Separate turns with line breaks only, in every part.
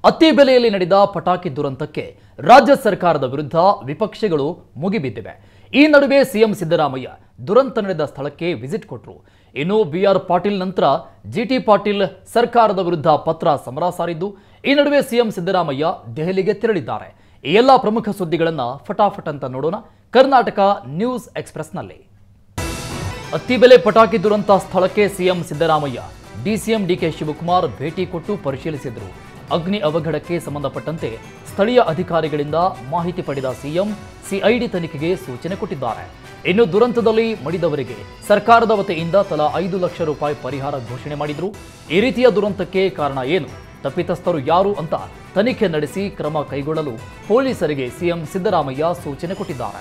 ಅತಿ ಬೆಲೆಯಲ್ಲಿ ನಡೆದ ಪಟಾಕಿ ದುರಂತಕ್ಕೆ ರಾಜ್ಯ ಸರ್ಕಾರದ ವಿರುದ್ಧ ವಿಪಕ್ಷಗಳು ಮುಗಿಬಿದ್ದಿವೆ ಈ ನಡುವೆ ಸಿಎಂ ಸಿದ್ದರಾಮಯ್ಯ ದುರಂತ ನಡೆದ ಸ್ಥಳಕ್ಕೆ ವಿಸಿಟ್ ಕೊಟ್ಟರು ಇನ್ನು ಬಿಆರ್ ಪಾಟೀಲ್ ನಂತರ ಜಿಟಿ ಪಾಟೀಲ್ ಸರ್ಕಾರದ ವಿರುದ್ಧ ಪತ್ರ ಸಮರ ಸಾರಿದ್ದು ಈ ನಡುವೆ ಸಿಎಂ ಸಿದ್ದರಾಮಯ್ಯ ದೆಹಲಿಗೆ ತೆರಳಿದ್ದಾರೆ ಈ ಎಲ್ಲ ಪ್ರಮುಖ ಸುದ್ದಿಗಳನ್ನ ಫಟಾಫಟ್ ಅಂತ ನೋಡೋಣ ಕರ್ನಾಟಕ ನ್ಯೂಸ್ ಎಕ್ಸ್ಪ್ರೆಸ್ನಲ್ಲಿ ಅತಿ ಬೆಲೆ ಪಟಾಕಿ ದುರಂತ ಸ್ಥಳಕ್ಕೆ ಸಿಎಂ ಸಿದ್ದರಾಮಯ್ಯ ಡಿಸಿಎಂ ಡಿಕೆ ಶಿವಕುಮಾರ್ ಭೇಟಿ ಕೊಟ್ಟು ಪರಿಶೀಲಿಸಿದರು ಅಗ್ನಿ ಅವಘಡಕ್ಕೆ ಸಂಬಂಧಪಟ್ಟಂತೆ ಸ್ಥಳೀಯ ಅಧಿಕಾರಿಗಳಿಂದ ಮಾಹಿತಿ ಪಡೆದ ಸಿಎಂ ಸಿಐಡಿ ತನಿಖೆಗೆ ಸೂಚನೆ ಕೊಟ್ಟಿದ್ದಾರೆ ಇನ್ನು ದುರಂತದಲ್ಲಿ ಮಡಿದವರಿಗೆ ಸರ್ಕಾರದ ವತಿಯಿಂದ ತಲಾ ಐದು ಲಕ್ಷ ರೂಪಾಯಿ ಪರಿಹಾರ ಘೋಷಣೆ ಮಾಡಿದ್ರು ಈ ರೀತಿಯ ದುರಂತಕ್ಕೆ ಕಾರಣ ಏನು ತಪ್ಪಿತಸ್ಥರು ಯಾರು ಅಂತ ತನಿಖೆ ನಡೆಸಿ ಕ್ರಮ ಕೈಗೊಳ್ಳಲು ಪೊಲೀಸರಿಗೆ ಸಿಎಂ ಸಿದ್ದರಾಮಯ್ಯ ಸೂಚನೆ ಕೊಟ್ಟಿದ್ದಾರೆ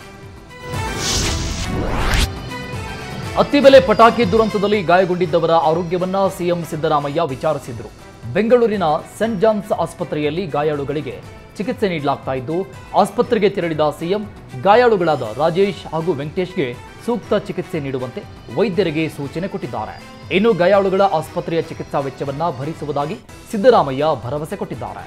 ಅತ್ತಿಬೆಲೆ ಪಟಾಕಿ ದುರಂತದಲ್ಲಿ ಗಾಯಗೊಂಡಿದ್ದವರ ಆರೋಗ್ಯವನ್ನ ಸಿಎಂ ಸಿದ್ದರಾಮಯ್ಯ ವಿಚಾರಿಸಿದ್ರು ಬೆಂಗಳೂರಿನ ಸೆಂಟ್ ಜಾನ್ಸ್ ಆಸ್ಪತ್ರೆಯಲ್ಲಿ ಗಾಯಾಳುಗಳಿಗೆ ಚಿಕಿತ್ಸೆ ನೀಡಲಾಗ್ತಾ ಇದ್ದು ಆಸ್ಪತ್ರೆಗೆ ತೆರಳಿದ ಸಿಎಂ ಗಾಯಾಳುಗಳಾದ ರಾಜೇಶ್ ಹಾಗೂ ವೆಂಕಟೇಶ್ಗೆ ಸೂಕ್ತ ಚಿಕಿತ್ಸೆ ನೀಡುವಂತೆ ವೈದ್ಯರಿಗೆ ಸೂಚನೆ ಕೊಟ್ಟಿದ್ದಾರೆ ಇನ್ನು ಗಾಯಾಳುಗಳ ಆಸ್ಪತ್ರೆಯ ಚಿಕಿತ್ಸಾ ವೆಚ್ಚವನ್ನ ಭರಿಸುವುದಾಗಿ ಸಿದ್ದರಾಮಯ್ಯ ಭರವಸೆ ಕೊಟ್ಟಿದ್ದಾರೆ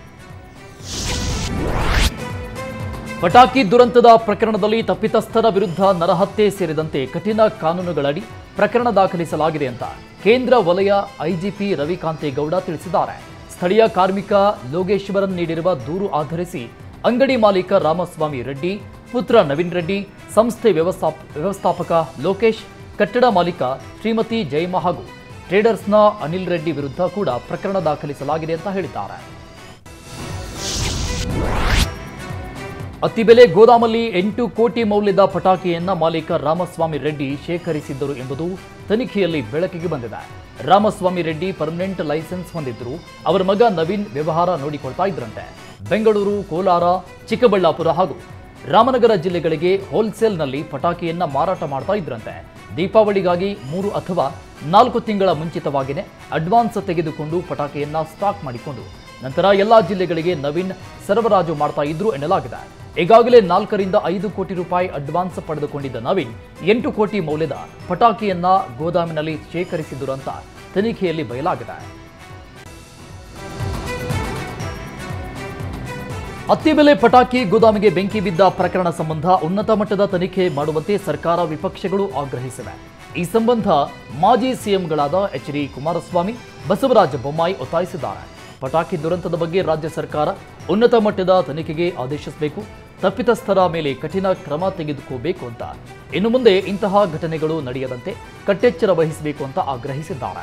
ಪಟಾಕಿ ದುರಂತದ ಪ್ರಕರಣದಲ್ಲಿ ತಪ್ಪಿತಸ್ಥರ ವಿರುದ್ಧ ನರಹತ್ಯೆ ಸೇರಿದಂತೆ ಕಠಿಣ ಕಾನೂನುಗಳಡಿ ಪ್ರಕರಣ ದಾಖಲಿಸಲಾಗಿದೆ ಅಂತ ಕೇಂದ್ರ ವಲಯ ಐಜಿಪಿ ರವಿಕಾಂತೇಗೌಡ ತಿಳಿಸಿದ್ದಾರೆ ಸ್ಥಳೀಯ ಕಾರ್ಮಿಕ ಲೋಗೇಶ್ವರನ್ ನೀಡಿರುವ ದೂರು ಆಧರಿಸಿ ಅಂಗಡಿ ಮಾಲೀಕ ರಾಮಸ್ವಾಮಿ ರೆಡ್ಡಿ ಪುತ್ರ ನವೀನ್ ರೆಡ್ಡಿ ಸಂಸ್ಥೆ ವ್ಯವಸ್ಥಾಪ ವ್ಯವಸ್ಥಾಪಕ ಲೋಕೇಶ್ ಕಟ್ಟಡ ಮಾಲೀಕ ಶ್ರೀಮತಿ ಜಯಮ್ಮ ಹಾಗೂ ಟ್ರೇಡರ್ಸ್ನ ಅನಿಲ್ ರೆಡ್ಡಿ ವಿರುದ್ಧ ಕೂಡ ಪ್ರಕರಣ ದಾಖಲಿಸಲಾಗಿದೆ ಅಂತ ಹೇಳಿದ್ದಾರೆ ಅತಿಬೆಲೆ ಗೋದಾಮಲ್ಲಿ ಎಂಟು ಕೋಟಿ ಮೌಲ್ಯದ ಪಟಾಕಿಯನ್ನ ಮಾಲೀಕ ರಾಮಸ್ವಾಮಿ ರೆಡ್ಡಿ ಶೇಖರಿಸಿದ್ದರು ಎಂಬುದು ತನಿಖೆಯಲ್ಲಿ ಬೆಳಕಿಗೆ ಬಂದಿದೆ ರಾಮಸ್ವಾಮಿ ರೆಡ್ಡಿ ಪರ್ಮನೆಂಟ್ ಲೈಸೆನ್ಸ್ ಹೊಂದಿದ್ರು ಅವರ ಮಗ ನವೀನ್ ವ್ಯವಹಾರ ನೋಡಿಕೊಳ್ತಾ ಇದ್ರಂತೆ ಬೆಂಗಳೂರು ಕೋಲಾರ ಚಿಕ್ಕಬಳ್ಳಾಪುರ ಹಾಗೂ ರಾಮನಗರ ಜಿಲ್ಲೆಗಳಿಗೆ ಹೋಲ್ಸೇಲ್ನಲ್ಲಿ ಪಟಾಕಿಯನ್ನ ಮಾರಾಟ ಮಾಡ್ತಾ ಇದ್ರಂತೆ ದೀಪಾವಳಿಗಾಗಿ ಮೂರು ಅಥವಾ ನಾಲ್ಕು ತಿಂಗಳ ಮುಂಚಿತವಾಗಿಯೇ ಅಡ್ವಾನ್ಸ್ ತೆಗೆದುಕೊಂಡು ಪಟಾಕಿಯನ್ನ ಸ್ಟಾಕ್ ಮಾಡಿಕೊಂಡು ನಂತರ ಎಲ್ಲಾ ಜಿಲ್ಲೆಗಳಿಗೆ ನವೀನ್ ಸರಬರಾಜು ಮಾಡ್ತಾ ಇದ್ರು ಎನ್ನಲಾಗಿದೆ ಈಗಾಗಲೇ ನಾಲ್ಕರಿಂದ ಐದು ಕೋಟಿ ರೂಪಾಯಿ ಅಡ್ವಾನ್ಸ್ ಪಡೆದುಕೊಂಡಿದ್ದ ನವೀನ್ ಎಂಟು ಕೋಟಿ ಮೌಲ್ಯದ ಪಟಾಕಿಯನ್ನ ಗೋದಾಮಿನಲ್ಲಿ ಶೇಖರಿಸಿದ್ರು ಅಂತ ತನಿಖೆಯಲ್ಲಿ ಬಯಲಾಗಿದೆ ಅತ್ತಿಬೆಲೆ ಪಟಾಕಿ ಗೋದಾಮಿಗೆ ಬೆಂಕಿ ಬಿದ್ದ ಪ್ರಕರಣ ಸಂಬಂಧ ಉನ್ನತ ಮಟ್ಟದ ತನಿಖೆ ಮಾಡುವಂತೆ ಸರ್ಕಾರ ವಿಪಕ್ಷಗಳು ಆಗ್ರಹಿಸಿವೆ ಈ ಸಂಬಂಧ ಮಾಜಿ ಸಿಎಂಗಳಾದ ಎಚ್ ಡಿ ಕುಮಾರಸ್ವಾಮಿ ಬಸವರಾಜ ಬೊಮ್ಮಾಯಿ ಒತ್ತಾಯಿಸಿದ್ದಾರೆ ಪಟಾಕಿ ದುರಂತದ ಬಗ್ಗೆ ರಾಜ್ಯ ಸರ್ಕಾರ ಉನ್ನತ ಮಟ್ಟದ ತನಿಖೆಗೆ ಆದೇಶಿಸಬೇಕು ತಪ್ಪಿತಸ್ಥರ ಮೇಲೆ ಕಠಿಣ ಕ್ರಮ ತೆಗೆದುಕೋಬೇಕು ಅಂತ ಇನ್ನು ಮುಂದೆ ಇಂತಹ ಘಟನೆಗಳು ನಡೆಯದಂತೆ ಕಟ್ಟೆಚ್ಚರ ವಹಿಸಬೇಕು ಅಂತ ಆಗ್ರಹಿಸಿದ್ದಾರೆ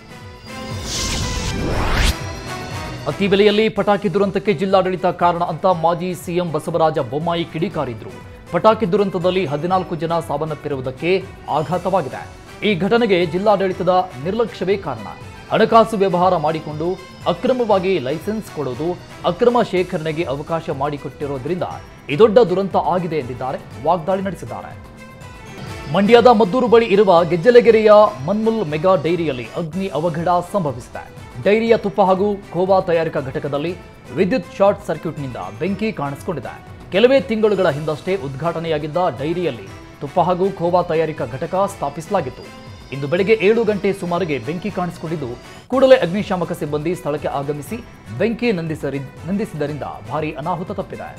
ಅತಿ ಬೆಲೆಯಲ್ಲಿ ಪಟಾಕಿ ದುರಂತಕ್ಕೆ ಜಿಲ್ಲಾಡಳಿತ ಕಾರಣ ಅಂತ ಮಾಜಿ ಸಿಎಂ ಬಸವರಾಜ ಬೊಮ್ಮಾಯಿ ಕಿಡಿಕಾರಿದ್ರು ಪಟಾಕಿ ದುರಂತದಲ್ಲಿ ಹದಿನಾಲ್ಕು ಜನ ಸಾವನ್ನಪ್ಪಿರುವುದಕ್ಕೆ ಆಘಾತವಾಗಿದೆ ಈ ಘಟನೆಗೆ ಜಿಲ್ಲಾಡಳಿತದ ನಿರ್ಲಕ್ಷ್ಯವೇ ಕಾರಣ ಹಣಕಾಸು ವ್ಯವಹಾರ ಮಾಡಿಕೊಂಡು ಅಕ್ರಮವಾಗಿ ಲೈಸೆನ್ಸ್ ಕೊಡೋದು ಅಕ್ರಮ ಶೇಖರಣೆಗೆ ಅವಕಾಶ ಮಾಡಿಕೊಟ್ಟಿರೋದ್ರಿಂದ ಈ ದೊಡ್ಡ ದುರಂತ ಆಗಿದೆ ಎಂದಿದ್ದಾರೆ ವಾಗ್ದಾಳಿ ನಡೆಸಿದ್ದಾರೆ ಮಂಡ್ಯದ ಮದ್ದೂರು ಬಳಿ ಇರುವ ಗೆಜ್ಜಲಗೆರೆಯ ಮನ್ಮುಲ್ ಮೆಗಾ ಡೈರಿಯಲ್ಲಿ ಅಗ್ನಿ ಅವಘಡ ಸಂಭವಿಸಿದೆ ಡೈರಿಯ ತುಪ್ಪ ಹಾಗೂ ಖೋವಾ ತಯಾರಿಕಾ ಘಟಕದಲ್ಲಿ ವಿದ್ಯುತ್ ಶಾರ್ಟ್ ಸರ್ಕ್ಯೂಟ್ನಿಂದ ಬೆಂಕಿ ಕಾಣಿಸಿಕೊಂಡಿದೆ ಕೆಲವೇ ತಿಂಗಳುಗಳ ಹಿಂದಷ್ಟೇ ಉದ್ಘಾಟನೆಯಾಗಿದ್ದ ಡೈರಿಯಲ್ಲಿ ತುಪ್ಪ ಹಾಗೂ ಖೋವಾ ತಯಾರಿಕಾ ಘಟಕ ಸ್ಥಾಪಿಸಲಾಗಿತ್ತು ಇಂದು ಬೆಳಗ್ಗೆ ಏಳು ಗಂಟೆ ಸುಮಾರಿಗೆ ಬೆಂಕಿ ಕಾಣಿಸಿಕೊಂಡಿದ್ದು ಕೂಡಲೇ ಅಗ್ನಿಶಾಮಕ ಸಿಬ್ಬಂದಿ ಸ್ಥಳಕ್ಕೆ ಆಗಮಿಸಿ ಬೆಂಕಿ ನಂದಿಸರಿ ನಂದಿಸಿದ್ದರಿಂದ ಭಾರೀ ಅನಾಹುತ ತಪ್ಪಿದೆ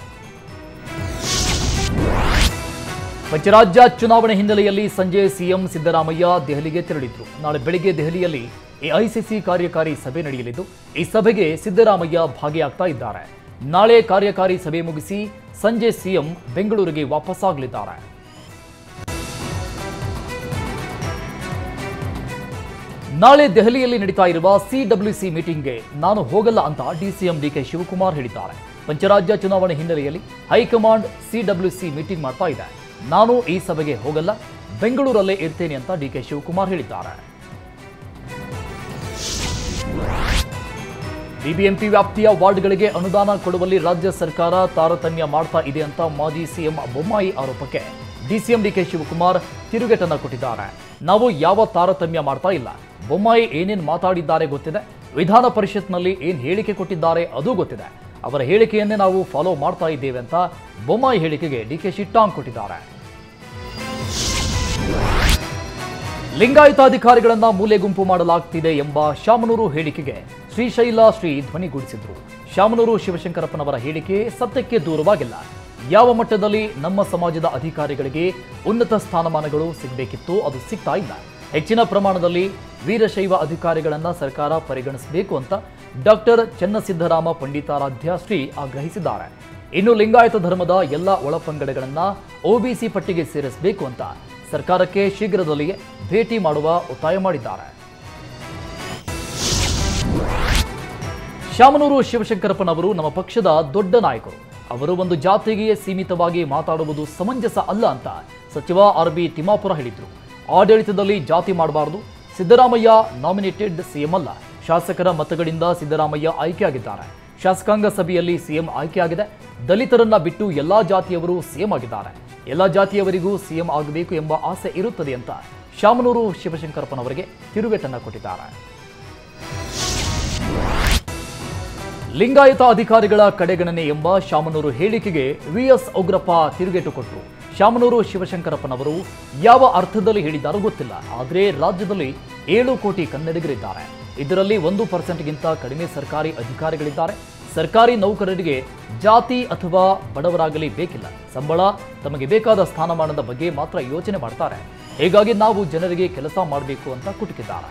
ಪಂಚರಾಜ್ಯ ಚುನಾವಣೆ ಹಿನ್ನೆಲೆಯಲ್ಲಿ ಸಂಜೆ ಸಿಎಂ ಸಿದ್ದರಾಮಯ್ಯ ದೆಹಲಿಗೆ ತೆರಳಿದ್ರು ನಾಳೆ ಬೆಳಿಗ್ಗೆ ದೆಹಲಿಯಲ್ಲಿ ಎಐಸಿಸಿ ಕಾರ್ಯಕಾರಿ ಸಭೆ ನಡೆಯಲಿದ್ದು ಈ ಸಭೆಗೆ ಸಿದ್ದರಾಮಯ್ಯ ಭಾಗಿಯಾಗ್ತಾ ಇದ್ದಾರೆ ನಾಳೆ ಕಾರ್ಯಕಾರಿ ಸಭೆ ಮುಗಿಸಿ ಸಂಜೆ ಸಿಎಂ ಬೆಂಗಳೂರಿಗೆ ವಾಪಸ್ಸಾಗಲಿದ್ದಾರೆ ನಾಳೆ ದೆಹಲಿಯಲ್ಲಿ ನಡೀತಾ ಇರುವ ಸಿಡಬ್ಲ್ಯೂಸಿ ಮೀಟಿಂಗ್ಗೆ ನಾನು ಹೋಗಲ್ಲ ಅಂತ ಡಿಸಿಎಂ ಡಿಕೆ ಶಿವಕುಮಾರ್ ಹೇಳಿದ್ದಾರೆ ಪಂಚರಾಜ್ಯ ಚುನಾವಣೆ ಹಿನ್ನೆಲೆಯಲ್ಲಿ ಹೈಕಮಾಂಡ್ ಸಿಡಬ್ಲ್ಯೂಸಿ ಮೀಟಿಂಗ್ ಮಾಡ್ತಾ ಇದೆ ನಾನು ಈ ಸಭೆಗೆ ಹೋಗಲ್ಲ ಬೆಂಗಳೂರಲ್ಲೇ ಇರ್ತೇನೆ ಅಂತ ಡಿಕೆ ಶಿವಕುಮಾರ್ ಹೇಳಿದ್ದಾರೆ ಬಿಬಿಎಂಪಿ ವ್ಯಾಪ್ತಿಯ ವಾರ್ಡ್ಗಳಿಗೆ ಅನುದಾನ ಕೊಡುವಲ್ಲಿ ರಾಜ್ಯ ಸರ್ಕಾರ ತಾರತಮ್ಯ ಮಾಡ್ತಾ ಇದೆ ಅಂತ ಮಾಜಿ ಸಿಎಂ ಬೊಮ್ಮಾಯಿ ಆರೋಪಕ್ಕೆ ಡಿಸಿಎಂ ಡಿಕೆ ಶಿವಕುಮಾರ್ ತಿರುಗೇಟನ್ನ ಕೊಟ್ಟಿದ್ದಾರೆ ನಾವು ಯಾವ ತಾರತಮ್ಯ ಮಾಡ್ತಾ ಇಲ್ಲ ಬೊಮ್ಮಾಯಿ ಏನೇನ್ ಮಾತಾಡಿದ್ದಾರೆ ಗೊತ್ತಿದೆ ವಿಧಾನ ಪರಿಷತ್ನಲ್ಲಿ ಏನ್ ಹೇಳಿಕೆ ಕೊಟ್ಟಿದ್ದಾರೆ ಅದು ಗೊತ್ತಿದೆ ಅವರ ಹೇಳಿಕೆಯನ್ನೇ ನಾವು ಫಾಲೋ ಮಾಡ್ತಾ ಇದ್ದೇವೆ ಅಂತ ಬೊಮ್ಮಾಯಿ ಹೇಳಿಕೆಗೆ ಡಿಕೆ ಶಿಟ್ಟಾಂಗ್ ಕೊಟ್ಟಿದ್ದಾರೆ ಲಿಂಗಾಯತಾಧಿಕಾರಿಗಳನ್ನ ಮೂಲೆ ಗುಂಪು ಮಾಡಲಾಗ್ತಿದೆ ಎಂಬ ಶಾಮನೂರು ಹೇಳಿಕೆಗೆ ಶ್ರೀಶೈಲ ಶ್ರೀ ಧ್ವನಿಗೂಡಿಸಿದ್ರು ಶಾಮನೂರು ಶಿವಶಂಕರಪ್ಪನವರ ಹೇಳಿಕೆ ಸತ್ಯಕ್ಕೆ ದೂರವಾಗಿಲ್ಲ ಯಾವ ಮಟ್ಟದಲ್ಲಿ ನಮ್ಮ ಸಮಾಜದ ಅಧಿಕಾರಿಗಳಿಗೆ ಉನ್ನತ ಸ್ಥಾನಮಾನಗಳು ಸಿಗಬೇಕಿತ್ತು ಅದು ಸಿಗ್ತಾ ಇಲ್ಲ ಹೆಚ್ಚಿನ ಪ್ರಮಾಣದಲ್ಲಿ ವೀರಶೈವ ಅಧಿಕಾರಿಗಳನ್ನ ಸರ್ಕಾರ ಪರಿಗಣಿಸಬೇಕು ಅಂತ ಡಾಕ್ಟರ್ ಚನ್ನಸಿದ್ದರಾಮ ಪಂಡಿತಾರಾಧ್ಯ ಶ್ರೀ ಆಗ್ರಹಿಸಿದ್ದಾರೆ ಇನ್ನು ಲಿಂಗಾಯತ ಧರ್ಮದ ಎಲ್ಲ ಒಳಪಂಗಡಗಳನ್ನ ಒಬಿಸಿ ಪಟ್ಟಿಗೆ ಸೇರಿಸಬೇಕು ಅಂತ ಸರ್ಕಾರಕ್ಕೆ ಶೀಘ್ರದಲ್ಲಿಯೇ ಭೇಟಿ ಮಾಡುವ ಒತ್ತಾಯ ಮಾಡಿದ್ದಾರೆ ಶಾಮನೂರು ಶಿವಶಂಕರಪ್ಪನವರು ನಮ್ಮ ಪಕ್ಷದ ದೊಡ್ಡ ನಾಯಕರು ಅವರು ಒಂದು ಜಾತಿಗೆ ಸೀಮಿತವಾಗಿ ಮಾತಾಡುವುದು ಸಮಂಜಸ ಅಲ್ಲ ಅಂತ ಸಚಿವ ಆರ್ ಬಿ ತಿಮ್ಮಾಪುರ ಹೇಳಿದರು ಆಡಳಿತದಲ್ಲಿ ಜಾತಿ ಮಾಡಬಾರದು ಸಿದ್ದರಾಮಯ್ಯ ನಾಮಿನೇಟೆಡ್ ಸಿಎಂ ಅಲ್ಲ ಶಾಸಕರ ಮತಗಳಿಂದ ಸಿದ್ದರಾಮಯ್ಯ ಆಯ್ಕೆಯಾಗಿದ್ದಾರೆ ಶಾಸಕಾಂಗ ಸಭೆಯಲ್ಲಿ ಸಿಎಂ ಆಯ್ಕೆಯಾಗಿದೆ ದಲಿತರನ್ನ ಬಿಟ್ಟು ಎಲ್ಲಾ ಜಾತಿಯವರು ಸಿಎಂ ಆಗಿದ್ದಾರೆ ಎಲ್ಲ ಜಾತಿಯವರಿಗೂ ಸಿಎಂ ಆಗಬೇಕು ಎಂಬ ಆಸೆ ಇರುತ್ತದೆ ಅಂತ ಶಾಮನೂರು ಶಿವಶಂಕರಪ್ಪನವರಿಗೆ ತಿರುಗೇಟನ್ನ ಕೊಟ್ಟಿದ್ದಾರೆ ಲಿಂಗಾಯತ ಅಧಿಕಾರಿಗಳ ಕಡೆಗಣನೆ ಎಂಬ ಶಾಮನೂರು ಹೇಳಿಕೆಗೆ ವಿಎಸ್ ಉಗ್ರಪ್ಪ ತಿರುಗೇಟು ಕೊಟ್ಟರು ಶಾಮನೂರು ಶಿವಶಂಕರಪ್ಪನವರು ಯಾವ ಅರ್ಥದಲ್ಲಿ ಹೇಳಿದ್ದಾರೋ ಗೊತ್ತಿಲ್ಲ ಆದರೆ ರಾಜ್ಯದಲ್ಲಿ ಏಳು ಕೋಟಿ ಕನ್ನಡಿಗರಿದ್ದಾರೆ ಇದರಲ್ಲಿ ಒಂದು ಪರ್ಸೆಂಟ್ಗಿಂತ ಕಡಿಮೆ ಸರ್ಕಾರಿ ಅಧಿಕಾರಿಗಳಿದ್ದಾರೆ ಸರ್ಕಾರಿ ನೌಕರರಿಗೆ ಜಾತಿ ಅಥವಾ ಬಡವರಾಗಲಿ ಬೇಕಿಲ್ಲ ಸಂಬಳ ತಮಗೆ ಬೇಕಾದ ಸ್ಥಾನಮಾನದ ಬಗ್ಗೆ ಮಾತ್ರ ಯೋಚನೆ ಮಾಡ್ತಾರೆ ಹೀಗಾಗಿ ನಾವು ಜನರಿಗೆ ಕೆಲಸ ಮಾಡಬೇಕು ಅಂತ ಕುಟುಕಿದ್ದಾರೆ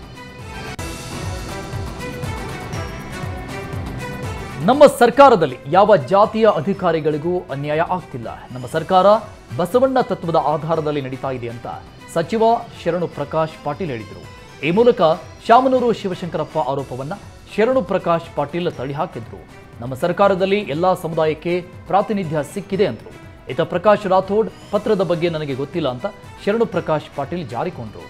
ನಮ್ಮ ಸರ್ಕಾರದಲ್ಲಿ ಯಾವ ಜಾತಿಯ ಅಧಿಕಾರಿಗಳಿಗೂ ಅನ್ಯಾಯ ಆಗ್ತಿಲ್ಲ ನಮ್ಮ ಸರ್ಕಾರ ಬಸವಣ್ಣ ತತ್ವದ ಆಧಾರದಲ್ಲಿ ನಡೀತಾ ಇದೆ ಅಂತ ಸಚಿವ ಶರಣು ಪ್ರಕಾಶ್ ಪಾಟೀಲ್ ಹೇಳಿದರು ಈ ಮೂಲಕ ಶಾಮನೂರು ಶಿವಶಂಕರಪ್ಪ ಆರೋಪವನ್ನ ಶರಣು ಪ್ರಕಾಶ್ ಪಾಟೀಲ್ ತಳ್ಳಿಹಾಕಿದ್ರು ನಮ್ಮ ಸರ್ಕಾರದಲ್ಲಿ ಎಲ್ಲಾ ಸಮುದಾಯಕ್ಕೆ ಪ್ರಾತಿನಿಧ್ಯ ಸಿಕ್ಕಿದೆ ಅಂದ್ರು ಇತ ಪ್ರಕಾಶ್ ರಾಥೋಡ್ ಪತ್ರದ ಬಗ್ಗೆ ನನಗೆ ಗೊತ್ತಿಲ್ಲ ಅಂತ ಶರಣು ಪ್ರಕಾಶ್ ಪಾಟೀಲ್ ಜಾರಿಕೊಂಡ್ರು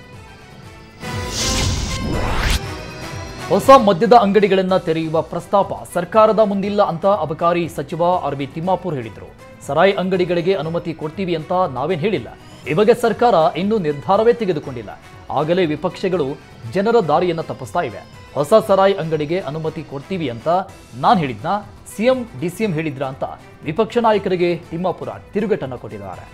ಹೊಸ ಮದ್ಯದ ಅಂಗಡಿಗಳನ್ನ ತೆರೆಯುವ ಪ್ರಸ್ತಾಪ ಸರ್ಕಾರದ ಮುಂದಿಲ್ಲ ಅಂತ ಅಬಕಾರಿ ಸಚಿವ ಆರ್ ಬಿ ತಿಮ್ಮಾಪುರ್ ಹೇಳಿದರು ಸರಾಯಿ ಅಂಗಡಿಗಳಿಗೆ ಅನುಮತಿ ಕೊಡ್ತೀವಿ ಅಂತ ನಾವೇನ್ ಹೇಳಿಲ್ಲ ಈ ಬಗ್ಗೆ ಸರ್ಕಾರ ಇನ್ನೂ ನಿರ್ಧಾರವೇ ತೆಗೆದುಕೊಂಡಿಲ್ಲ ಆಗಲೇ ವಿಪಕ್ಷಗಳು ಜನರ ದಾರಿಯನ್ನ ತಪ್ಪಿಸ್ತಾ ಇವೆ ಹೊಸ ಸರಾಯಿ ಅಂಗಡಿಗೆ ಅನುಮತಿ ಕೊಡ್ತೀವಿ ಅಂತ ನಾನು ಹೇಳಿದ್ನ ಸಿಎಂ ಡಿಸಿಎಂ ಹೇಳಿದ್ರ ಅಂತ ವಿಪಕ್ಷ ನಾಯಕರಿಗೆ ತಿಮ್ಮಾಪುರ ತಿರುಗೇಟನ್ನ ಕೊಟ್ಟಿದ್ದಾರೆ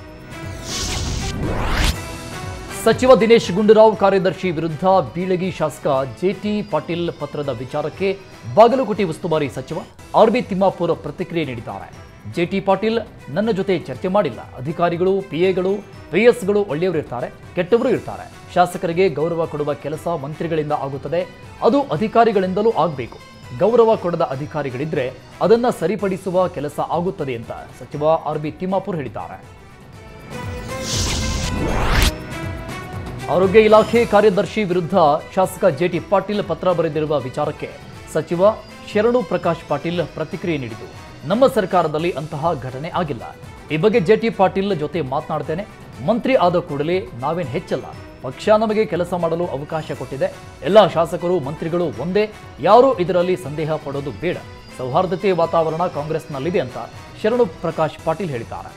ಸಚಿವ ದಿನೇಶ್ ಗುಂಡೂರಾವ್ ಕಾರ್ಯದರ್ಶಿ ವಿರುದ್ಧ ಬೀಳಗಿ ಶಾಸಕ ಜೆಟಿ ಪಾಟೀಲ್ ಪತ್ರದ ವಿಚಾರಕ್ಕೆ ಬಾಗಲಕೋಟೆ ಉಸ್ತುವಾರಿ ಸಚಿವ ಆರ್ ಬಿ ತಿಮ್ಮಾಪುರ ಪ್ರತಿಕ್ರಿಯೆ ನೀಡಿದ್ದಾರೆ ಜೆಟಿ ಪಾಟೀಲ್ ನನ್ನ ಜೊತೆ ಚರ್ಚೆ ಮಾಡಿಲ್ಲ ಅಧಿಕಾರಿಗಳು ಪಿಎಗಳು ಪಿಎಸ್ಗಳು ಒಳ್ಳೆಯವರು ಇರ್ತಾರೆ ಕೆಟ್ಟವರು ಇರ್ತಾರೆ ಶಾಸಕರಿಗೆ ಗೌರವ ಕೊಡುವ ಕೆಲಸ ಮಂತ್ರಿಗಳಿಂದ ಆಗುತ್ತದೆ ಅದು ಅಧಿಕಾರಿಗಳಿಂದಲೂ ಆಗಬೇಕು ಗೌರವ ಕೊಡದ ಅಧಿಕಾರಿಗಳಿದ್ರೆ ಅದನ್ನ ಸರಿಪಡಿಸುವ ಕೆಲಸ ಆಗುತ್ತದೆ ಅಂತ ಸಚಿವ ಆರ್ ಬಿ ತಿಮ್ಮಾಪುರ್ ಹೇಳಿದ್ದಾರೆ ಆರೋಗ್ಯ ಇಲಾಖೆ ಕಾರ್ಯದರ್ಶಿ ವಿರುದ್ಧ ಶಾಸಕ ಜೆಟಿ ಪಾಟೀಲ್ ಪತ್ರ ಬರೆದಿರುವ ವಿಚಾರಕ್ಕೆ ಸಚಿವ ಶರಣು ಪ್ರಕಾಶ್ ಪಾಟೀಲ್ ಪ್ರತಿಕ್ರಿಯೆ ನೀಡಿತು ನಮ್ಮ ಸರ್ಕಾರದಲ್ಲಿ ಅಂತಹ ಘಟನೆ ಆಗಿಲ್ಲ ಈ ಬಗ್ಗೆ ಜೆಟಿ ಪಾಟೀಲ್ ಜೊತೆ ಮಾತನಾಡ್ತೇನೆ ಮಂತ್ರಿ ಆದ ಕೂಡಲೇ ನಾವೇನ್ ಹೆಚ್ಚಲ್ಲ ಪಕ್ಷ ನಮಗೆ ಕೆಲಸ ಮಾಡಲು ಅವಕಾಶ ಕೊಟ್ಟಿದೆ ಎಲ್ಲ ಶಾಸಕರು ಮಂತ್ರಿಗಳು ಒಂದೇ ಯಾರೂ ಇದರಲ್ಲಿ ಸಂದೇಹ ಪಡೋದು ಬೇಡ ಸೌಹಾರ್ದತೆ ವಾತಾವರಣ ಕಾಂಗ್ರೆಸ್ನಲ್ಲಿದೆ ಅಂತ ಶರಣು ಪ್ರಕಾಶ್ ಪಾಟೀಲ್ ಹೇಳಿದ್ದಾರೆ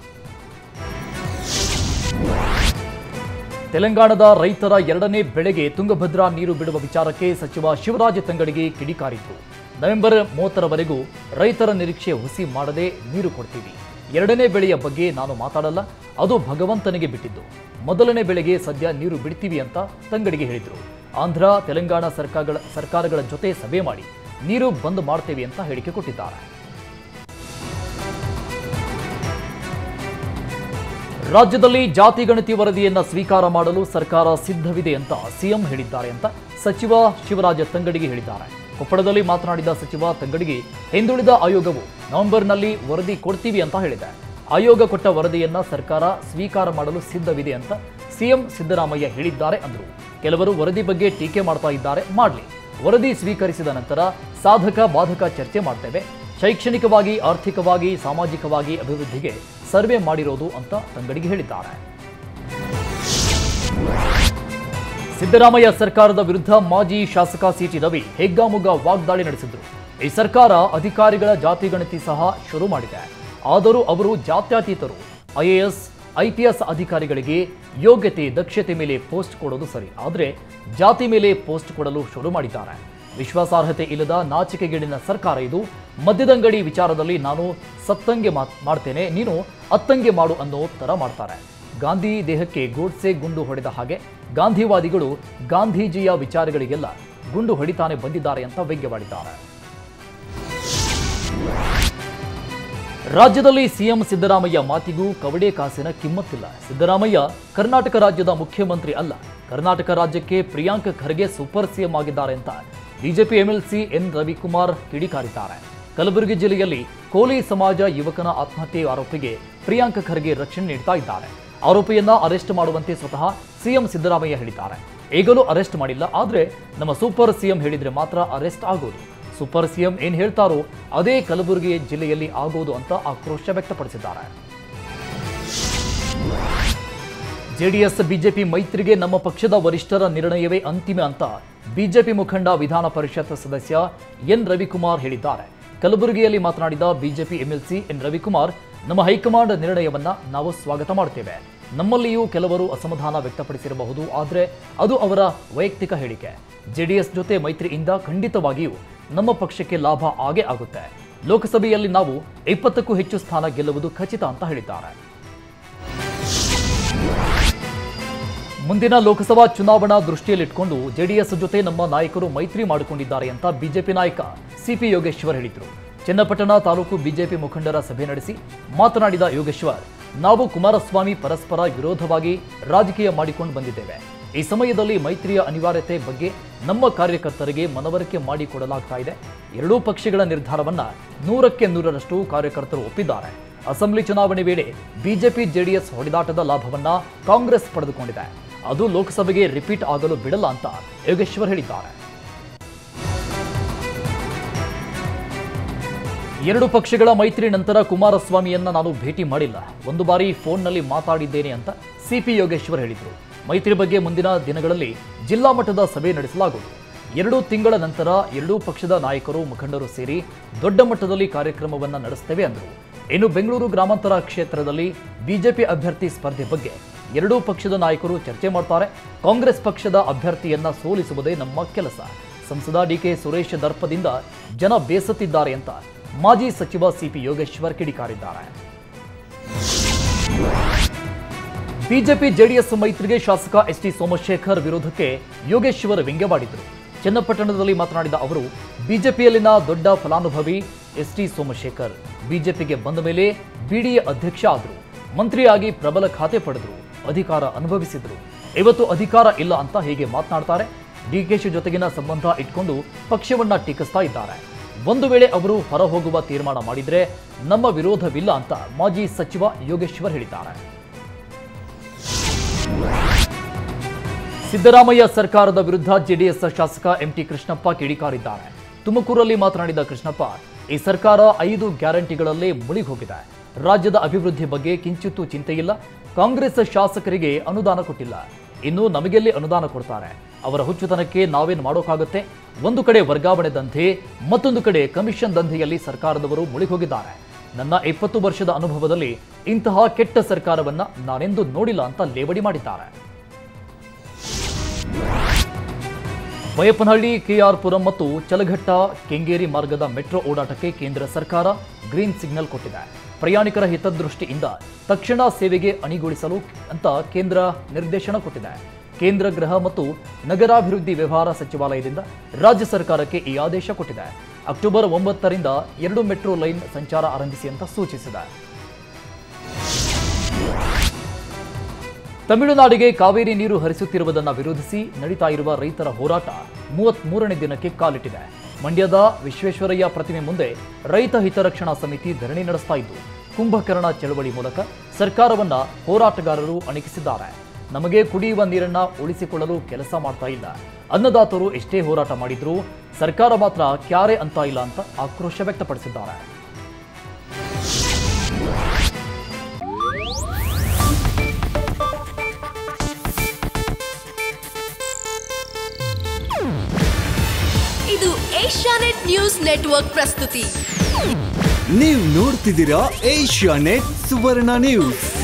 ತೆಲಂಗಾಣದ ರೈತರ ಎರಡನೇ ಬೆಳೆಗೆ ತುಂಗಭದ್ರಾ ನೀರು ಬಿಡುವ ವಿಚಾರಕ್ಕೆ ಸಚಿವ ಶಿವರಾಜ ತಂಗಡಿಗೆ ಕಿಡಿಕಾರಿದ್ದು ನವೆಂಬರ್ ಮೂವತ್ತರವರೆಗೂ ರೈತರ ನಿರೀಕ್ಷೆ ಹುಸಿ ಮಾಡದೆ ನೀರು ಕೊಡ್ತೀವಿ ಎರಡನೇ ಬೆಳೆಯ ಬಗ್ಗೆ ನಾನು ಮಾತಾಡಲ್ಲ ಅದು ಭಗವಂತನಿಗೆ ಬಿಟ್ಟಿದ್ದು ಮೊದಲನೇ ಬೆಳೆಗೆ ಸದ್ಯ ನೀರು ಬಿಡ್ತೀವಿ ಅಂತ ತಂಗಡಿಗೆ ಹೇಳಿದರು ಆಂಧ್ರ ತೆಲಂಗಾಣ ಸರ್ಕಾರಗಳ ಸರ್ಕಾರಗಳ ಜೊತೆ ಸಭೆ ಮಾಡಿ ನೀರು ಬಂದ್ ಮಾಡ್ತೇವೆ ಅಂತ ಹೇಳಿಕೆ ಕೊಟ್ಟಿದ್ದಾರೆ ರಾಜ್ಯದಲ್ಲಿ ಜಾತಿ ಗಣತಿ ವರದಿಯನ್ನ ಸ್ವೀಕಾರ ಮಾಡಲು ಸರ್ಕಾರ ಸಿದ್ಧವಿದೆ ಅಂತ ಸಿಎಂ ಹೇಳಿದ್ದಾರೆ ಅಂತ ಸಚಿವ ಶಿವರಾಜ ತಂಗಡಿಗೆ ಹೇಳಿದ್ದಾರೆ ಕೊಪ್ಪಳದಲ್ಲಿ ಮಾತನಾಡಿದ ಸಚಿವ ತಂಗಡಿಗೆ ಹಿಂದುಳಿದ ಆಯೋಗವು ನವೆಂಬರ್ನಲ್ಲಿ ವರದಿ ಕೊಡ್ತೀವಿ ಅಂತ ಹೇಳಿದೆ ಆಯೋಗ ಕೊಟ್ಟ ವರದಿಯನ್ನ ಸರ್ಕಾರ ಸ್ವೀಕಾರ ಮಾಡಲು ಸಿದ್ಧವಿದೆ ಅಂತ ಸಿಎಂ ಸಿದ್ದರಾಮಯ್ಯ ಹೇಳಿದ್ದಾರೆ ಅಂದರು ಕೆಲವರು ವರದಿ ಬಗ್ಗೆ ಟೀಕೆ ಮಾಡ್ತಾ ಇದ್ದಾರೆ ಮಾಡಲಿ ವರದಿ ಸ್ವೀಕರಿಸಿದ ನಂತರ ಸಾಧಕ ಬಾಧಕ ಚರ್ಚೆ ಮಾಡ್ತೇವೆ ಶೈಕ್ಷಣಿಕವಾಗಿ ಆರ್ಥಿಕವಾಗಿ ಸಾಮಾಜಿಕವಾಗಿ ಅಭಿವೃದ್ಧಿಗೆ ಸರ್ವೆ ಮಾಡಿರೋದು ಅಂತ ತಂಗಡಿಗೆ ಹೇಳಿದ್ದಾರೆ ಸಿದ್ದರಾಮಯ್ಯ ಸರ್ಕಾರದ ವಿರುದ್ಧ ಮಾಜಿ ಶಾಸಕ ಸಿಟಿ ರವಿ ಹೆಗ್ಗಾಮುಗ್ಗಾ ವಾಗ್ದಾಳಿ ನಡೆಸಿದ್ರು ಈ ಸರ್ಕಾರ ಅಧಿಕಾರಿಗಳ ಜಾತಿ ಗಣತಿ ಸಹ ಶುರು ಮಾಡಿದೆ ಆದರೂ ಅವರು ಜಾತ್ಯತೀತರು ಐಎಎಸ್ ಐಪಿಎಸ್ ಅಧಿಕಾರಿಗಳಿಗೆ ಯೋಗ್ಯತೆ ದಕ್ಷತೆ ಮೇಲೆ ಪೋಸ್ಟ್ ಕೊಡೋದು ಸರಿ ಆದರೆ ಜಾತಿ ಮೇಲೆ ಪೋಸ್ಟ್ ಕೊಡಲು ಶುರು ಮಾಡಿದ್ದಾರೆ ವಿಶ್ವಾಸಾರ್ಹತೆ ಇಲ್ಲದ ನಾಚಿಕೆಗೇಡಿನ ಸರ್ಕಾರ ಇದು ಮದ್ಯದಂಗಡಿ ವಿಚಾರದಲ್ಲಿ ನಾನು ಸತ್ತಂಗೆ ಮಾತ್ ಮಾಡ್ತೇನೆ ನೀನು ಅತ್ತಂಗೆ ಮಾಡು ಅನ್ನೋ ತರ ಮಾಡ್ತಾರೆ ಗಾಂಧಿ ದೇಹಕ್ಕೆ ಗೋಡ್ಸೆ ಗುಂಡು ಹೊಡೆದ ಹಾಗೆ ಗಾಂಧಿವಾದಿಗಳು ಗಾಂಧೀಜಿಯ ವಿಚಾರಗಳಿಗೆಲ್ಲ ಗುಂಡು ಹೊಡಿತಾನೆ ಬಂದಿದ್ದಾರೆ ಅಂತ ವ್ಯಂಗ್ಯವಾಡಿದ್ದಾರೆ ರಾಜ್ಯದಲ್ಲಿ ಸಿಎಂ ಸಿದ್ದರಾಮಯ್ಯ ಮಾತಿಗೂ ಕವಡೆ ಕಾಸಿನ ಕಿಮ್ಮತ್ತಿಲ್ಲ ಸಿದ್ದರಾಮಯ್ಯ ಕರ್ನಾಟಕ ರಾಜ್ಯದ ಮುಖ್ಯಮಂತ್ರಿ ಅಲ್ಲ ಕರ್ನಾಟಕ ರಾಜ್ಯಕ್ಕೆ ಪ್ರಿಯಾಂಕ್ ಖರ್ಗೆ ಸೂಪರ್ ಸಿಎಂ ಆಗಿದ್ದಾರೆ ಅಂತ ಬಿಜೆಪಿ ಎಂಎಲ್ಸಿ ಎನ್ ರವಿಕುಮಾರ್ ಕಿಡಿಕಾರಿದ್ದಾರೆ ಕಲಬುರಗಿ ಜಿಲ್ಲೆಯಲ್ಲಿ ಕೋಲಿ ಸಮಾಜ ಯುವಕನ ಆತ್ಮಹತ್ಯೆ ಆರೋಪಿಗೆ ಪ್ರಿಯಾಂಕ್ ಖರ್ಗೆ ರಕ್ಷಣೆ ನೀಡ್ತಾ ಇದ್ದಾರೆ ಆರೋಪಿಯನ್ನ ಅರೆಸ್ಟ್ ಮಾಡುವಂತೆ ಸ್ವತಃ ಸಿಎಂ ಸಿದ್ದರಾಮಯ್ಯ ಹೇಳಿದ್ದಾರೆ ಈಗಲೂ ಅರೆಸ್ಟ್ ಮಾಡಿಲ್ಲ ಆದ್ರೆ ನಮ್ಮ ಸೂಪರ್ ಸಿಎಂ ಹೇಳಿದ್ರೆ ಮಾತ್ರ ಅರೆಸ್ಟ್ ಆಗೋದು ಸೂಪರ್ ಸಿಎಂ ಏನ್ ಹೇಳ್ತಾರೋ ಅದೇ ಕಲಬುರಗಿ ಜಿಲ್ಲೆಯಲ್ಲಿ ಆಗೋದು ಅಂತ ಆಕ್ರೋಶ ವ್ಯಕ್ತಪಡಿಸಿದ್ದಾರೆ ಜೆಡಿಎಸ್ ಬಿಜೆಪಿ ಮೈತ್ರಿಗೆ ನಮ್ಮ ಪಕ್ಷದ ವರಿಷ್ಠರ ನಿರ್ಣಯವೇ ಅಂತಿಮ ಅಂತ ಬಿಜೆಪಿ ಮುಖಂಡ ವಿಧಾನ ಪರಿಷತ್ ಸದಸ್ಯ ಎನ್ ರವಿಕುಮಾರ್ ಹೇಳಿದ್ದಾರೆ ಕಲಬುರಗಿಯಲ್ಲಿ ಮಾತನಾಡಿದ ಬಿಜೆಪಿ ಎಂಎಲ್ಸಿ ಎನ್ ರವಿಕುಮಾರ್ ನಮ್ಮ ಹೈಕಮಾಂಡ್ ನಿರ್ಣಯವನ್ನ ನಾವು ಸ್ವಾಗತ ಮಾಡುತ್ತೇವೆ ನಮ್ಮಲ್ಲಿಯೂ ಕೆಲವರು ಅಸಮಾಧಾನ ವ್ಯಕ್ತಪಡಿಸಿರಬಹುದು ಆದರೆ ಅದು ಅವರ ವೈಯಕ್ತಿಕ ಹೇಳಿಕೆ ಜೆಡಿಎಸ್ ಜೊತೆ ಮೈತ್ರಿಯಿಂದ ಖಂಡಿತವಾಗಿಯೂ ನಮ್ಮ ಪಕ್ಷಕ್ಕೆ ಲಾಭ ಆಗೇ ಆಗುತ್ತೆ ಲೋಕಸಭೆಯಲ್ಲಿ ನಾವು ಇಪ್ಪತ್ತಕ್ಕೂ ಹೆಚ್ಚು ಸ್ಥಾನ ಗೆಲ್ಲುವುದು ಖಚಿತ ಅಂತ ಹೇಳಿದ್ದಾರೆ ಮುಂದಿನ ಲೋಕಸಭಾ ಚುನಾವಣಾ ದೃಷ್ಟಿಯಲ್ಲಿಟ್ಕೊಂಡು ಜೆಡಿಎಸ್ ಜೊತೆ ನಮ್ಮ ನಾಯಕರು ಮೈತ್ರಿ ಮಾಡಿಕೊಂಡಿದ್ದಾರೆ ಅಂತ ಬಿಜೆಪಿ ನಾಯಕ ಸಿಪಿ ಯೋಗೇಶ್ವರ್ ಹೇಳಿದರು ಚನ್ನಪಟ್ಟಣ ತಾಲೂಕು ಬಿಜೆಪಿ ಮುಖಂಡರ ಸಭೆ ನಡೆಸಿ ಮಾತನಾಡಿದ ಯೋಗೇಶ್ವರ್ ನಾವು ಕುಮಾರಸ್ವಾಮಿ ಪರಸ್ಪರ ವಿರೋಧವಾಗಿ ರಾಜಕೀಯ ಮಾಡಿಕೊಂಡು ಬಂದಿದ್ದೇವೆ ಈ ಸಮಯದಲ್ಲಿ ಮೈತ್ರಿಯ ಅನಿವಾರ್ಯತೆ ಬಗ್ಗೆ ನಮ್ಮ ಕಾರ್ಯಕರ್ತರಿಗೆ ಮನವರಿಕೆ ಮಾಡಿಕೊಡಲಾಗ್ತಾ ಇದೆ ಎರಡೂ ಪಕ್ಷಗಳ ನಿರ್ಧಾರವನ್ನ ನೂರಕ್ಕೆ ನೂರರಷ್ಟು ಕಾರ್ಯಕರ್ತರು ಒಪ್ಪಿದ್ದಾರೆ ಅಸೆಂಬ್ಲಿ ಚುನಾವಣೆ ವೇಳೆ ಬಿಜೆಪಿ ಜೆಡಿಎಸ್ ಹೊಡೆದಾಟದ ಲಾಭವನ್ನ ಕಾಂಗ್ರೆಸ್ ಪಡೆದುಕೊಂಡಿದೆ ಅದು ಲೋಕಸಭೆಗೆ ರಿಪೀಟ್ ಆಗಲು ಬಿಡಲ್ಲ ಅಂತ ಯೋಗೇಶ್ವರ್ ಹೇಳಿದ್ದಾರೆ ಎರಡು ಪಕ್ಷಗಳ ಮೈತ್ರಿ ನಂತರ ಕುಮಾರಸ್ವಾಮಿಯನ್ನ ನಾನು ಭೇಟಿ ಮಾಡಿಲ್ಲ ಒಂದು ಬಾರಿ ಫೋನ್ನಲ್ಲಿ ಮಾತಾಡಿದ್ದೇನೆ ಅಂತ ಸಿಪಿ ಯೋಗೇಶ್ವರ್ ಹೇಳಿದರು ಮೈತ್ರಿ ಬಗ್ಗೆ ಮುಂದಿನ ದಿನಗಳಲ್ಲಿ ಜಿಲ್ಲಾ ಮಟ್ಟದ ಸಭೆ ನಡೆಸಲಾಗುವುದು ಎರಡು ತಿಂಗಳ ನಂತರ ಎರಡೂ ಪಕ್ಷದ ನಾಯಕರು ಮುಖಂಡರು ಸೇರಿ ದೊಡ್ಡ ಮಟ್ಟದಲ್ಲಿ ಕಾರ್ಯಕ್ರಮವನ್ನ ನಡೆಸುತ್ತೇವೆ ಅಂದರು ಇನ್ನು ಬೆಂಗಳೂರು ಗ್ರಾಮಾಂತರ ಕ್ಷೇತ್ರದಲ್ಲಿ ಬಿಜೆಪಿ ಅಭ್ಯರ್ಥಿ ಸ್ಪರ್ಧೆ ಬಗ್ಗೆ ಎರಡೂ ಪಕ್ಷದ ನಾಯಕರು ಚರ್ಚೆ ಮಾಡ್ತಾರೆ ಕಾಂಗ್ರೆಸ್ ಪಕ್ಷದ ಅಭ್ಯರ್ಥಿಯನ್ನ ಸೋಲಿಸುವುದೇ ನಮ್ಮ ಕೆಲಸ ಸಂಸದ ಡಿಕೆ ಸುರೇಶ್ ದರ್ಪದಿಂದ ಜನ ಬೇಸತ್ತಿದ್ದಾರೆ ಅಂತ ಮಾಜಿ ಸಚಿವ ಸಿಪಿ ಯೋಗೇಶ್ವರ್ ಕಿಡಿಕಾರಿದ್ದಾರೆ ಬಿಜೆಪಿ ಜೆಡಿಎಸ್ ಮೈತ್ರಿಗೆ ಶಾಸಕ ಎಸ್ ಟಿ ಸೋಮಶೇಖರ್ ವಿರೋಧಕ್ಕೆ ಯೋಗೇಶ್ವರ್ ವ್ಯಂಗ್ಯವಾಡಿದರು ಚನ್ನಪಟ್ಟಣದಲ್ಲಿ ಮಾತನಾಡಿದ ಅವರು ಬಿಜೆಪಿಯಲ್ಲಿನ ದೊಡ್ಡ ಫಲಾನುಭವಿ ಎಸ್ ಟಿ ಸೋಮಶೇಖರ್ ಬಿಜೆಪಿಗೆ ಬಂದ ಮೇಲೆ ಬಿಡಿಎ ಅಧ್ಯಕ್ಷ ಆದರು ಮಂತ್ರಿಯಾಗಿ ಪ್ರಬಲ ಖಾತೆ ಪಡೆದರು ಅಧಿಕಾರ ಅನುಭವಿಸಿದರು ಇವತ್ತು ಅಧಿಕಾರ ಇಲ್ಲ ಅಂತ ಹೀಗೆ ಮಾತನಾಡ್ತಾರೆ ಡಿಕೆಶಿ ಜೊತೆಗಿನ ಸಂಬಂಧ ಇಟ್ಕೊಂಡು ಪಕ್ಷವನ್ನ ಟೀಕಿಸ್ತಾ ಇದ್ದಾರೆ ಒಂದು ವೇಳೆ ಅವರು ಹೊರ ಹೋಗುವ ತೀರ್ಮಾನ ಮಾಡಿದ್ರೆ ನಮ್ಮ ವಿರೋಧವಿಲ್ಲ ಅಂತ ಮಾಜಿ ಸಚಿವ ಯೋಗೇಶ್ವರ್ ಹೇಳಿದ್ದಾರೆ ಸಿದ್ದರಾಮಯ್ಯ ಸರ್ಕಾರದ ವಿರುದ್ಧ ಜೆಡಿಎಸ್ ಶಾಸಕ ಎಂಟಿ ಕೃಷ್ಣಪ್ಪ ಕಿಡಿಕಾರಿದ್ದಾರೆ ತುಮಕೂರಲ್ಲಿ ಮಾತನಾಡಿದ ಕೃಷ್ಣಪ್ಪ ಈ ಸರ್ಕಾರ ಐದು ಗ್ಯಾರಂಟಿಗಳಲ್ಲೇ ಮುಳುಗಿ ಹೋಗಿದೆ ರಾಜ್ಯದ ಅಭಿವೃದ್ಧಿ ಬಗ್ಗೆ ಕಿಂಚಿತ್ತೂ ಚಿಂತೆಯಿಲ್ಲ ಕಾಂಗ್ರೆಸ್ ಶಾಸಕರಿಗೆ ಅನುದಾನ ಕೊಟ್ಟಿಲ್ಲ ಇನ್ನು ನಮಗೆಲ್ಲಿ ಅನುದಾನ ಕೊಡ್ತಾರೆ ಅವರ ಹುಚ್ಚುತನಕ್ಕೆ ನಾವೇನು ಮಾಡೋಕ್ಕಾಗುತ್ತೆ ಒಂದು ಕಡೆ ವರ್ಗಾವಣೆ ದಂಧೆ ಮತ್ತೊಂದು ಕಡೆ ಕಮಿಷನ್ ದಂಧೆಯಲ್ಲಿ ಸರ್ಕಾರದವರು ಮುಳುಗಿ ಹೋಗಿದ್ದಾರೆ ನನ್ನ ಇಪ್ಪತ್ತು ವರ್ಷದ ಅನುಭವದಲ್ಲಿ ಇಂತಹ ಕೆಟ್ಟ ಸರ್ಕಾರವನ್ನ ನಾನೆಂದೂ ನೋಡಿಲ್ಲ ಅಂತ ಲೇವಡಿ ಮಾಡಿದ್ದಾರೆ ಬೈಯಪ್ಪನಹಳ್ಳಿ ಕೆಆರ್ ಪುರಂ ಮತ್ತು ಚಲಘಟ್ಟ ಕೆಂಗೇರಿ ಮಾರ್ಗದ ಮೆಟ್ರೋ ಓಡಾಟಕ್ಕೆ ಕೇಂದ್ರ ಸರ್ಕಾರ ಗ್ರೀನ್ ಸಿಗ್ನಲ್ ಕೊಟ್ಟಿದೆ ಪ್ರಯಾಣಿಕರ ಹಿತದೃಷ್ಟಿಯಿಂದ ತಕ್ಷಣ ಸೇವೆಗೆ ಅಣಿಗೊಳಿಸಲು ಅಂತ ಕೇಂದ್ರ ನಿರ್ದೇಶನ ಕೊಟ್ಟಿದೆ ಕೇಂದ್ರ ಗೃಹ ಮತ್ತು ನಗರಾಭಿವೃದ್ಧಿ ವ್ಯವಹಾರ ಸಚಿವಾಲಯದಿಂದ ರಾಜ್ಯ ಸರ್ಕಾರಕ್ಕೆ ಈ ಆದೇಶ ಕೊಟ್ಟಿದೆ ಅಕ್ಟೋಬರ್ ಒಂಬತ್ತರಿಂದ ಎರಡು ಮೆಟ್ರೋ ಲೈನ್ ಸಂಚಾರ ಆರಂಭಿಸಿ ಅಂತ ಸೂಚಿಸಿದೆ ತಮಿಳುನಾಡಿಗೆ ಕಾವೇರಿ ನೀರು ಹರಿಸುತ್ತಿರುವುದನ್ನು ವಿರೋಧಿಸಿ ನಡೀತಾ ಇರುವ ರೈತರ ಹೋರಾಟ ಮೂವತ್ಮೂರನೇ ದಿನಕ್ಕೆ ಕಾಲಿಟ್ಟಿದೆ ಮಂಡ್ಯದ ವಿಶ್ವೇಶ್ವರಯ್ಯ ಪ್ರತಿಮೆ ಮುಂದೆ ರೈತ ಹಿತರಕ್ಷಣಾ ಸಮಿತಿ ಧರಣಿ ನಡೆಸ್ತಾ ಇದ್ದು ಕುಂಭಕರ್ಣ ಚಳವಳಿ ಮೂಲಕ ಸರ್ಕಾರವನ್ನ ಹೋರಾಟಗಾರರು ಅಣಕಿಸಿದ್ದಾರೆ ನಮಗೆ ಕುಡಿಯುವ ನೀರನ್ನ ಉಳಿಸಿಕೊಳ್ಳಲು ಕೆಲಸ ಮಾಡ್ತಾ ಇಲ್ಲ ಅನ್ನದಾತರು ಎಷ್ಟೇ ಹೋರಾಟ ಮಾಡಿದ್ರೂ ಸರ್ಕಾರ ಮಾತ್ರ ಕ್ಯಾರೆ ಅಂತ ಇಲ್ಲ ಅಂತ ಆಕ್ರೋಶ ವ್ಯಕ್ತಪಡಿಸಿದ್ದಾರೆ
ಇದು ಏಷ್ಯಾನೆಟ್ ನ್ಯೂಸ್ ನೆಟ್ವರ್ಕ್ ಪ್ರಸ್ತುತಿ
ನೀವು ನೋಡ್ತಿದ್ದೀರಾ ಏಷ್ಯಾ ನೆಟ್ ಸುವರ್ಣ ನ್ಯೂಸ್